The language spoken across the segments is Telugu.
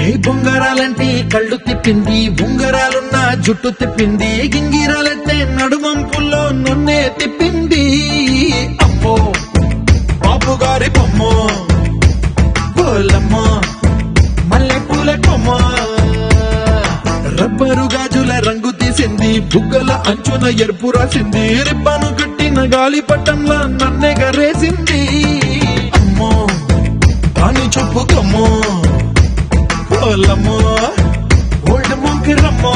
ఏ బొంగరాలంటే కళ్ళు తిప్పింది ఉంగరాలున్న జుట్టు తిప్పింది గింగిరాలంటే నడుమంపుల్లో నన్నే తిప్పింది అమ్మో బాబు గారి బొమ్మ పోలమ్మ మల్లె పూల కొమ్మ రబ్బరు గాజుల రంగు తీసింది బుగ్గల అంచున ఎరుపు రాసింది రిబ్బను కట్టిన గాలి పట్టంలా నన్నే గరేసింది అమ్మో దాని చెప్పుకమ్మో పోలమ్మో ఓల్డ్ ముంకిరమ్మో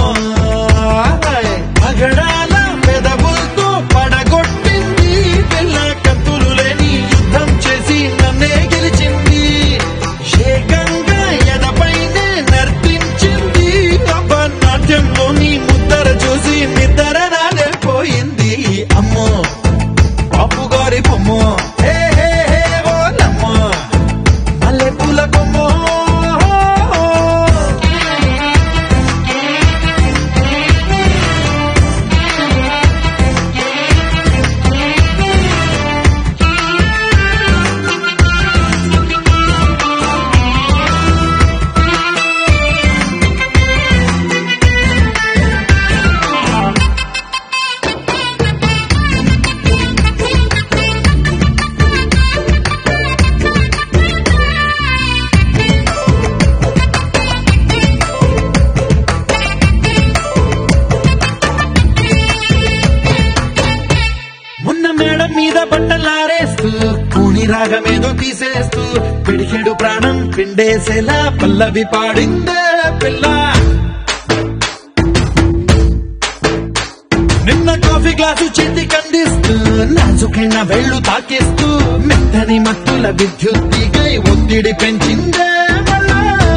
పగడాల పెదవులతో పడగొట్టింది పిల్ల కత్తులు లేని యుద్ధం చేసి నన్నే గెలిచింది ఏకంగా ఎడపైనే నర్తించింది నాట్యంలో నీ ముద్దర చూసి నిద్ర నాడే పోయింది అమ్మో బాపు గారి బొమ్మ హే హే హే ఓలమ్మ మల్లె పూల కొమ్మ మొన్న మేడం మీద బట్టలారేస్తూ కూని రాగమేదో తీసేస్తూ పిడికెడు ప్రాణం పిండేసేలా పల్లవి పాడిందే పిల్ల నిన్న కాఫీ గ్లాసు చేతి కందిస్తూ నాజుకైన వేళ్ళు తాకేస్తూ మెత్తని మత్తుల విద్యుత్ తీగై ఒత్తిడి పెంచిందే మళ్ళా.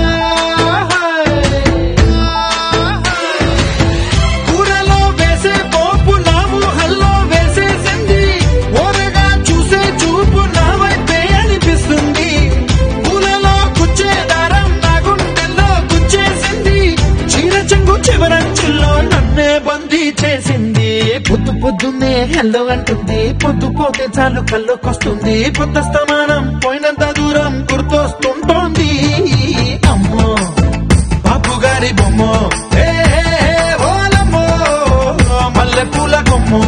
కూరలో వేసే పోపు నా ఊహల్లో వేసేసింది ఓరగా చూసే చూపు నా వైపే అనిపిస్తుంది పూలలో గుచ్చే దారం నా గుండెల్లో గుచ్చేసింది చీర చెంగు చివరంచుల్లో నన్నే బందీ చేసింది పొద్దు పొద్దున్నే హెల్లో అంటుంది పొద్దు పోతే చాలు కళ్ళొకొస్తుంది పొద్దు స్తమానం పోయినంత దూరం గుర్తొస్తుంటోంది అమ్మో బాపు గారి బొమ్మ హే హే హే ఓలమ్మో మల్లె పూల కొమ్మ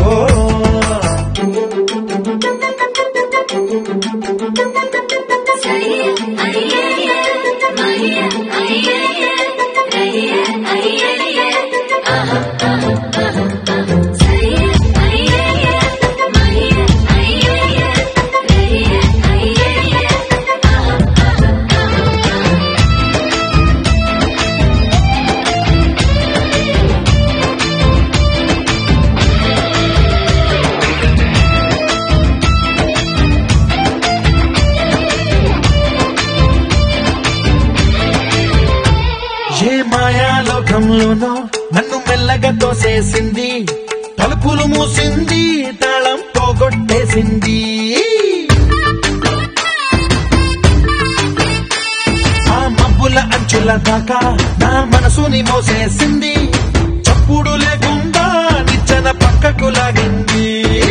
ఏ మాయాలోకంలోనో నన్ను మెల్లగా తోసేసింది తలుపులు మూసింది తాళం పోగొట్టేసింది ఆ మబ్బుల అంచుల దాకా నా మనసుని మోసేసింది చప్పుడు లేకుండా నిచ్చెన పక్కకు లాగింది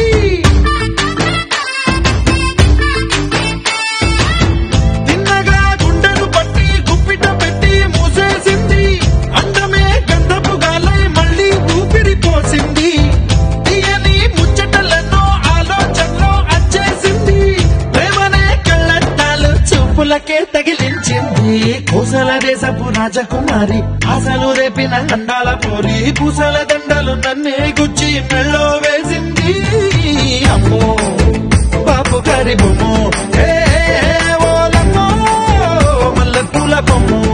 తిన్నగా గుండెను పట్టి గుప్పిట పెట్టి మూసేసింది అందమే గంధపు గాలై మళ్ళీ ఊపిరి పోసింది తీయని ముచ్చటలెన్నో ఆలోచనలో అచ్చేసింది ప్రేమనే కళ్ళట్టాలు చూపులకే తగిలించింది కోసల దేశపు రాజకుమారి ఆశలు రేపిన అండాల పోరి పూసల దండలు నన్నే గుచ్చి మెళ్ళో వేసింది అమ్మో బాపు గారి బొమ్మ హే హే హే ఓలమ్మో మల్లె పూల బొమ్మ